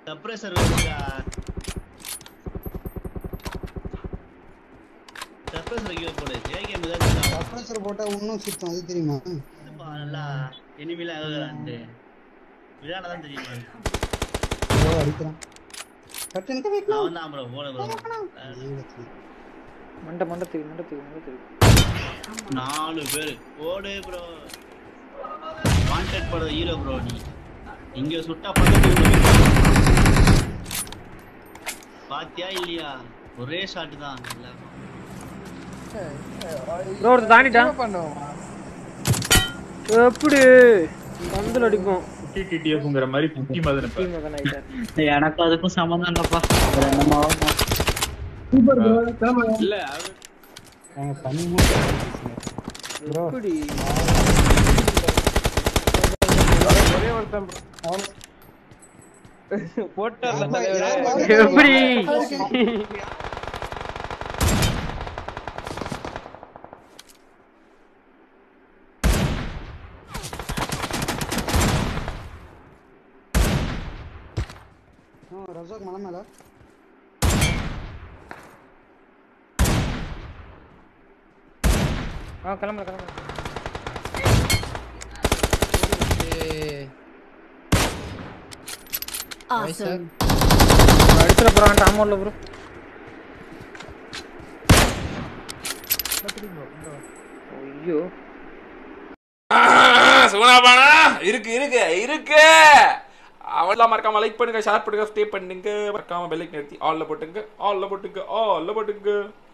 சப்ரேசர் வேணுடா சப்ரேசர் வைக்க போடு ஏகேம் தான் கம்ப்ரஸர் போட்டா இன்னும் சுத்தம் அது தெரியுமா இதுப்பா நல்லா எனிமிலாம் ஆகுறான்ட்டு விளையாட தெரியுமா ஓ அடிக்கிறான் கட்டனுக்கு வைக்கலாம் அவன் தான் ப்ரோ போட ப்ரோ மண்டை மண்டை தூக்கி மண்டை தூக்கி மண்டை தூக்கி நாலு பேர் போடு ப்ரோ வாண்டட் படுற ஹீரோ ப்ரோ நீ இங்க சுட்டா பக்கத்து பாத்தியா இல்லையா ஒரே ஷாட் தான் எல்லாரும் ப்ரோ ஒருத்தர் தாண்டிட்டான் என்ன பண்ணுவோம் எப்படி பந்தில் அடிப்போம் டிடிஎஃப்ங்கிற மாதிரி குட்டி மாதிரி டீம் மகன் ஆயிட்டார் எனக்கு அதுக்கும் சம்மந்தம் இல்லப்பா இல்ல நாங்க தனி மூட்டை ப்ரோ எப்படி ஒரே ஒருத்தன் bro. போட்டார்ல தலைவரே எப்படி ரஜாக் மலை மேல ஆ கிளம்புற கிளம்புற Awesome. அடிச்சிட போறான் ஆமா இல்ல ப்ரோ ஐயோ சுகுணாபானா இருக்கு இருக்கு இருக்கு அவெல்லாம் மறக்காம லைக் பண்ணுங்க ஷேர் பண்ணுங்க ஸ்டே பண்ணுங்க மறக்காம பெல்லைக் நிறுத்தி ஆல்ல போட்டுங்க ஆல்ல போட்டுங்க ஆல்ல போட்டுங்க